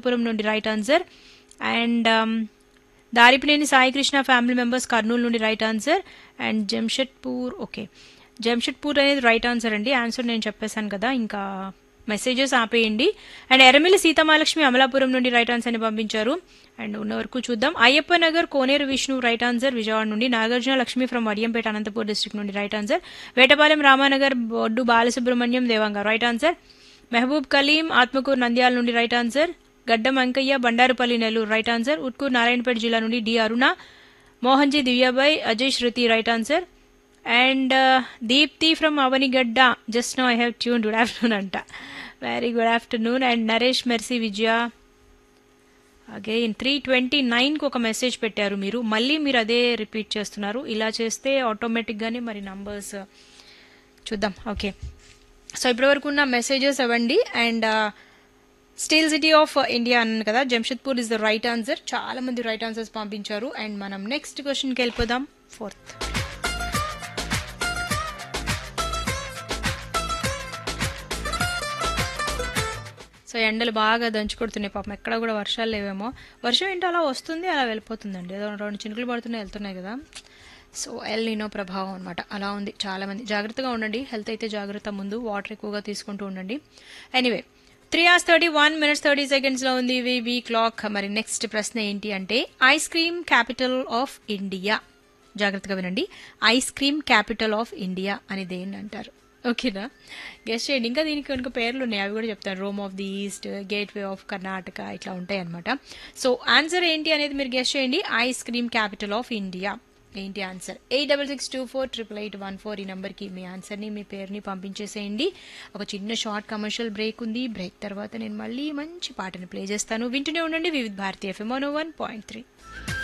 అనంతపురం నుండి right answer and Daripineni Saikrishna family members Kurnool నుండి right answer and Jamshedpur okay Jamshedpur అనేది రైట్ ఆన్సర్ అండి ఆన్సర్ నేను చెప్పేశాను కదా ఇంకా మెసేజెస్ ఆపేయండి అండ్ ఎర్రమిల్లి సీతమాలక్ష్మి అమలాపురం నుండి రైట్ ఆన్సర్ ని పంపించారు అండ్ ఉన్న వరకు చూద్దాం అయ్యప్ప నగర్ కోనేరు విష్ణు రైట్ ఆన్సర్ విజయవాడ నుండి నాగార్జున లక్ష్మి ఫ్రమ్ వడియంపేట అనంతపూర్ డిస్ట్రిక్ట్ నుండి right answer Vetapalem Ramanagar Boddu Balasubrahmanyam Devanga right answer Mehboob Kaleem Atmakur Nandyal నుండి right answer Gaddam Ankaiah Bandarupalli Nellore right answer Utkur Narayanpet జిల్లా నుండి D Aruna Mohanji Divyabai Ajay Shruti right answer and Deepti from Avanigadda just no I have tune good afternoon అంట very good afternoon and Naresh mercy Vijaya again three twenty నైన్కి ఒక message పెట్టారు మీరు మళ్ళీ మీరు అదే రిపీట్ చేస్తున్నారు ఇలా చేస్తే ఆటోమేటిక్గానే మరి నంబర్స్ చూద్దాం ఓకే సో ఇప్పటివరకు ఉన్న మెసేజెస్ అవ్వండి and steel city of India అన్నాను కదా Jamshedpur is the right answer చాలా మంది రైట్ ఆన్సర్స్ పంపించారు అండ్ మనం నెక్స్ట్ క్వశ్చన్కి వెళ్ళిపోదాం ఫోర్త్ సో ఎండలు బాగా దంచుకొడుతున్నాయి పాపం ఎక్కడ కూడా వర్షాలు లేవేమో వర్షం ఏంటో అలా వస్తుంది అలా వెళ్ళిపోతుందండి ఏదో రెండు చినుకులు పడుతున్నాయి వెళ్తున్నాయి కదా సో ఎల్ నీనో ప్రభావం అనమాట అలా ఉంది చాలా మంది జాగ్రత్తగా ఉండండి హెల్త్ అయితే జాగ్రత్త ముందు వాటర్ ఎక్కువగా తీసుకుంటూ ఉండండి anyway three hours thirty one minutes thirty సెకండ్స్లో ఉంది వీబీ క్లాక్ మరి నెక్స్ట్ ప్రశ్న ఏంటి అంటే ice cream capital of India జాగ్రత్తగా వినండి ice cream capital of India అని దేన్ని అంటారు ఓకేనా గెస్ట్ చేయండి ఇంకా దీనికి కనుక పేర్లు ఉన్నాయి అవి కూడా చెప్తాను Rome of the east gateway of Karnataka ఇట్లా ఉంటాయి అనమాట సో ఆన్సర్ ఏంటి అనేది మీరు గెస్ట్ చేయండి ice cream capital of India ఏంటి answer eight double six two four triple eight one four ఈ నెంబర్కి మీ ఆన్సర్ని మీ పేరుని పంపించేసేయండి ఒక చిన్న షార్ట్ కమర్షియల్ బ్రేక్ ఉంది బ్రేక్ తర్వాత నేను మళ్ళీ మంచి పాటని ప్లే చేస్తాను వింటూనే ఉండండి వివిధ భారతీయ ఎఫ్ఎం వన్ పాయింట్ త్రీ